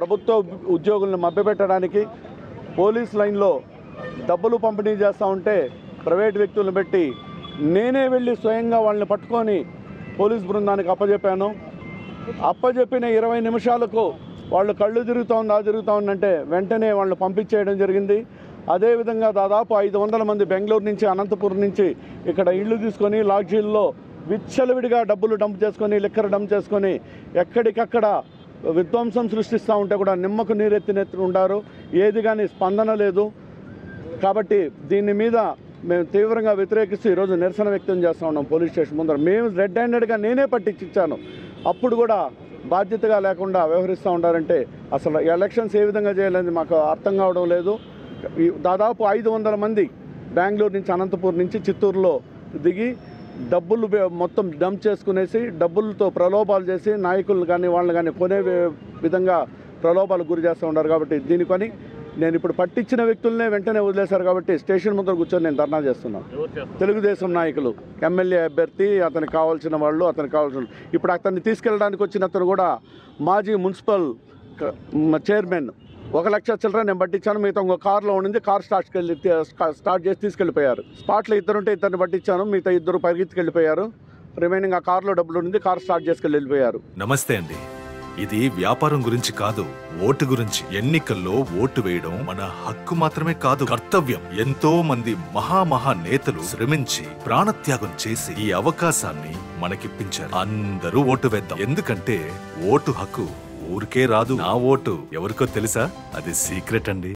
ప్రభుత్వ ఉద్యోగులను మభ్యపెట్టడానికి పోలీస్ లైన్లో డబ్బులు పంపిణీ చేస్తూ ఉంటే ప్రైవేట్ వ్యక్తులను పెట్టి నేనే వెళ్ళి స్వయంగా వాళ్ళని పట్టుకొని పోలీస్ బృందానికి అప్పచెప్పాను అప్పచెప్పిన ఇరవై నిమిషాలకు వాళ్ళు కళ్ళు తిరుగుతూ ఉంది ఆ తిరుగుతూ ఉందంటే వెంటనే వాళ్ళు పంపించేయడం జరిగింది అదేవిధంగా దాదాపు ఐదు వందల మంది బెంగళూరు నుంచి అనంతపురం నుంచి ఇక్కడ ఇళ్ళు తీసుకొని లాడ్జీల్లో విచ్చలవిడిగా డబ్బులు డంప్ చేసుకొని లిక్కర్ డంప్ చేసుకొని ఎక్కడికక్కడ విధ్వంసం సృష్టిస్తూ ఉంటే కూడా నిమ్మకు నీరెత్తినెత్తి ఉండారు ఏది కానీ స్పందన లేదు కాబట్టి దీని మీద మేము తీవ్రంగా వ్యతిరేకిస్తూ ఈరోజు నిరసన వ్యక్తం చేస్తూ ఉన్నాం పోలీస్ స్టేషన్ ముందర మేము రెడ్ హ్యాండెడ్గా నేనే పట్టించిచ్చాను అప్పుడు కూడా బాధ్యతగా లేకుండా వ్యవహరిస్తూ ఉండారంటే అసలు ఎలక్షన్స్ ఏ విధంగా చేయాలని మాకు అర్థం కావడం లేదు ఈ దాదాపు ఐదు వందల మంది బెంగళూరు నుంచి అనంతపూర్ నుంచి చిత్తూరులో దిగి డబ్బులు బే- మొత్తం డంప్ చేసుకునేసి డబ్బులతో ప్రలోభాలు చేసి నాయకులు కానీ వాళ్ళని కానీ కొనే వి- విధంగా ప్రలోభాలకు గురి చేస్తూ ఉన్నారు కాబట్టి దీని కొని నేను ఇప్పుడు పట్టించిన వ్యక్తులనే వెంటనే వదిలేశారు కాబట్టి స్టేషన్ ముందర కూర్చొని నేను ధర్నా చేస్తున్నాను తెలుగుదేశం నాయకులు ఎమ్మెల్యే అభ్యర్థి అతనికి కావాల్సిన వాళ్ళు అతనికి కావాల్సిన ఇప్పుడు అతన్ని తీసుకెళ్ళడానికి వచ్చిన అతను కూడా మాజీ మున్సిపల్ క- మ- చైర్మన్ ఒక లక్ష చిల్లర నేను పట్టించాను మిగతా ఇంకో కార్లో ఉండింది కార్ స్టార్ట్కి వెళ్ళి స్టార్ట్ చేసి తీసుకెళ్ళిపోయారు స్పాట్లో ఇద్దరు ఉంటే ఇద్దరిని పట్టించాను మిగతా ఇద్దరు పరిగెత్తుకెళ్ళిపోయారు రిమైనింగ్ ఆ కార్లో డబ్బులు ఉండింది కార్ స్టార్ట్ చేసుకెళ్ళి వెళ్ళిపోయారు నమస్తే అండి ఇది వ్యాపారం గురించి కాదు ఓటు గురించి ఎన్నికల్లో ఓటు వేయడం మన హక్కు మాత్రమే కాదు కర్తవ్యం ఎంతో మంది మహామహా నేతలు శ్రమించి ప్రాణత్యాగం చేసి ఈ అవకాశాన్ని మనకిప్పించారు అందరూ ఓటు వేద్దాం ఎందుకంటే ఓటు హక్కు ఊరికే రాదు నా ఓటు ఎవరికో తెలుసా అది సీక్రెట్ అండి